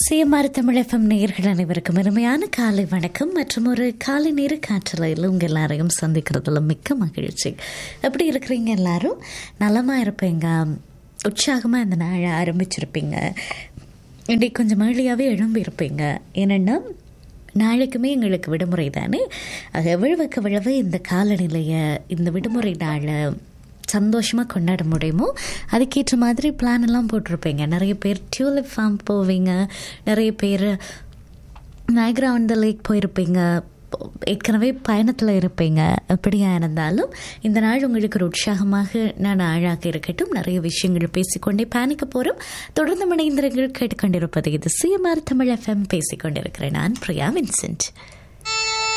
CMR Tamil FM நேயர்கள் அனைவருக்கும் அருமையான காலை வணக்கம் மற்றும் ஒரு காலை நேர காற்றலையில் உங்கள் எல்லாரையும் சந்திக்கிறதுல மிக்க மகிழ்ச்சி எப்படி இருக்கிறீங்க எல்லாரும் நலமாக இருப்பீங்க உற்சாகமாக இந்த நாளை ஆரம்பிச்சிருப்பீங்க இன்றைக்கு கொஞ்சம் ஏர்லியாகவே எழும்பியிருப்பீங்க ஏன்னா நாளைக்குமே எங்களுக்கு விடுமுறை தானே அது எவ்வளவுக்கு எவ்வளவு இந்த காலநிலையை இந்த விடுமுறை நாளை சந்தோஷமாக கொண்டாட முடியுமோ அதுக்கேற்ற மாதிரி பிளான் எல்லாம் போட்டிருப்பீங்க நிறைய பேர் டியூலிப் ஃபார்ம் போவீங்க நிறைய பேர் நயக்ரா ஆன் த லேக் போயிருப்பீங்க ஏற்கனவே பயணத்தில் இருப்பீங்க எப்படியா இருந்தாலும் இந்த நாள் உங்களுக்கு ஒரு உற்சாகமாக நான் நாளாக இருக்கட்டும் நிறைய விஷயங்கள் பேசிக்கொண்டே பயணிக்க போகிறோம் தொடர்ந்து மணிந்திரங்கள் கேட்டுக்கொண்டிருப்பது இது சிஎம்ஆர் தமிழ் எஃப்எம் பேசிக்கொண்டிருக்கிறேன் நான் பிரியா வின்சென்ட்